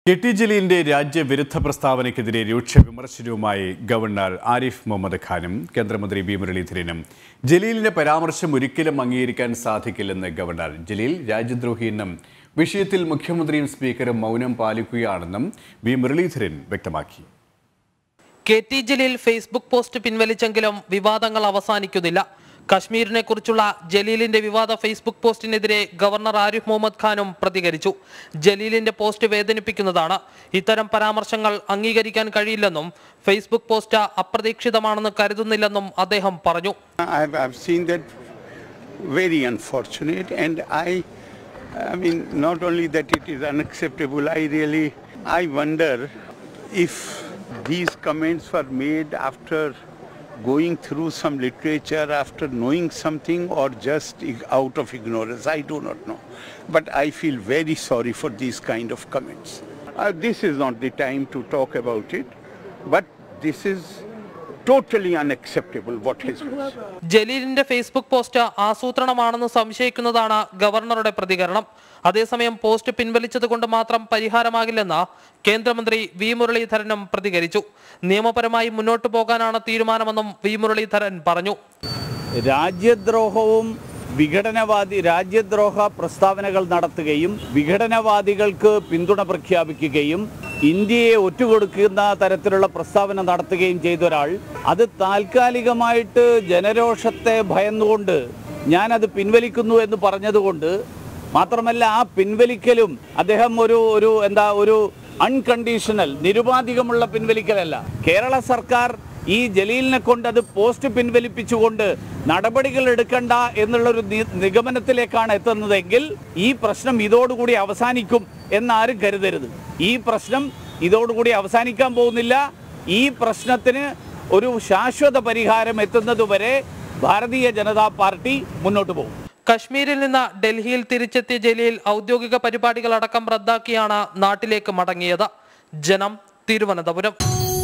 K T ജലീലിന്റെ രാജ്യവിരുദ്ധ പ്രസ്താവനയ്ക്കെതിരെ രൂക്ഷ വിമർശനവുമായി ഗവർണർ ആരിഫ് മുഹമ്മദ് ഖാനും കേന്ദ്രമന്ത്രി വി മുരളീധരനും ജലീലിന്റെ പരാമർശം ഒരിക്കലും അംഗീകരിക്കാൻ സാധിക്കില്ലെന്ന് ഗവർണർ ജലീൽ രാജ്യദ്രോഹിയെന്നും വിഷയത്തിൽ മുഖ്യമന്ത്രിയും സ്പീക്കറും മൗനം പാലിക്കുകയാണെന്നും വി മുരളീധരൻ വ്യക്തമാക്കി K T Jaleel Facebook post പിൻവലിച്ചെങ്കിലും വിവാദങ്ങൾ അവസാനിക്കുന്നില്ല കശ്മീരിനെ കുറിച്ചുള്ള ജലീലിന്റെ വിവാദ ഫേസ്ബുക്ക് പോസ്റ്റിനെതിരെ ഗവർണർ ആരിഫ് മുഹമ്മദ് ഖാനും പ്രതികരിച്ചു ജലീലിന്റെ പോസ്റ്റ് വേദനിപ്പിക്കുന്നതാണ് ഇത്തരം പരാമർശങ്ങൾ അംഗീകരിക്കാൻ കഴിയില്ലെന്നും ഫേസ്ബുക്ക് പോസ്റ്റ് അപ്രതീക്ഷിതമാണെന്ന് കരുതുന്നില്ലെന്നും അദ്ദേഹം പറഞ്ഞു I've, I've seen that very unfortunate, and I, I mean, not only that it is unacceptable, I really, I wonder if these comments were made after going through some literature, after knowing something, or just ig- out of ignorance. I do not know. But I feel very sorry for these kind of comments. Uh, this is not the time to talk about it, but this is totally unacceptable what has been said. ജലീലിന്റെ Facebook post ആസൂത്രണമാണെന്ന് സംശയിക്കുന്നതാണ് ഗവർണറുടെ പ്രതികരണം അതേസമയം post പിൻവലിച്ചത് കൊണ്ട് മാത്രം പരിഹാരമാകില്ലെന്ന് കേന്ദ്രമന്ത്രി വി മുരളീധരനും പ്രതികരിച്ചു നിയമപരമായി മുന്നോട്ടു പോകാനാണ് തീരുമാനമെന്നും വി മുരളീധരൻ പറഞ്ഞു രാജ്യദ്രോഹവും വിഘടനവാദി രാജ്യദ്രോഹ പ്രസ്താവനകൾ നടത്തുകയും വിഘടനവാദികൾക്ക് പിന്തുണ പ്രഖ്യാപിക്കുകയും ഇന്ത്യയെ ഒറ്റുകൊടുക്കുന്ന തരത്തിലുള്ള പ്രസ്താവന നടത്തുകയും ചെയ്ത ഒരാൾ അത് താൽക്കാലികമായിട്ട് ജനരോഷത്തെ ഭയന്നുകൊണ്ട് ഞാനത് പിൻവലിക്കുന്നു എന്ന് പറഞ്ഞതുകൊണ്ട് മാത്രമല്ല ആ പിൻവലിക്കലും അദ്ദേഹം ഒരു ഒരു എന്താ ഒരു അൺകണ്ടീഷണൽ നിരുപാധികമുള്ള പിൻവലിക്കലല്ല കേരള സർക്കാർ ഈ ജലീലിനെ കൊണ്ട് അത് പോസ്റ്റ് പിൻവലിപ്പിച്ചുകൊണ്ട് നടപടികൾ എടുക്കണ്ട എന്നുള്ളൊരു നി- നിഗമനത്തിലേക്കാണ് എത്തുന്നതെങ്കിൽ ഈ പ്രശ്നം ഇതോടുകൂടി അവസാനിക്കും എന്നാരും കരുതരുത് ഈ പ്രശ്നം ഇതോടുകൂടി അവസാനിക്കാൻ പോകുന്നില്ല ഈ പ്രശ്നത്തിന് ഒരു ശാശ്വത പരിഹാരം എത്തുന്നതുവരെ ഭാരതീയ ജനതാ പാർട്ടി മുന്നോട്ട് പോകും കശ്മീരിൽ നിന്ന് ഡൽഹിയിൽ തിരിച്ചെത്തിയ ജലീൽ ഔദ്യോഗിക പരിപാടികളടക്കം റദ്ദാക്കിയാണ് നാട്ടിലേക്ക് മടങ്ങിയത് ജനം തിരുവനന്തപുരം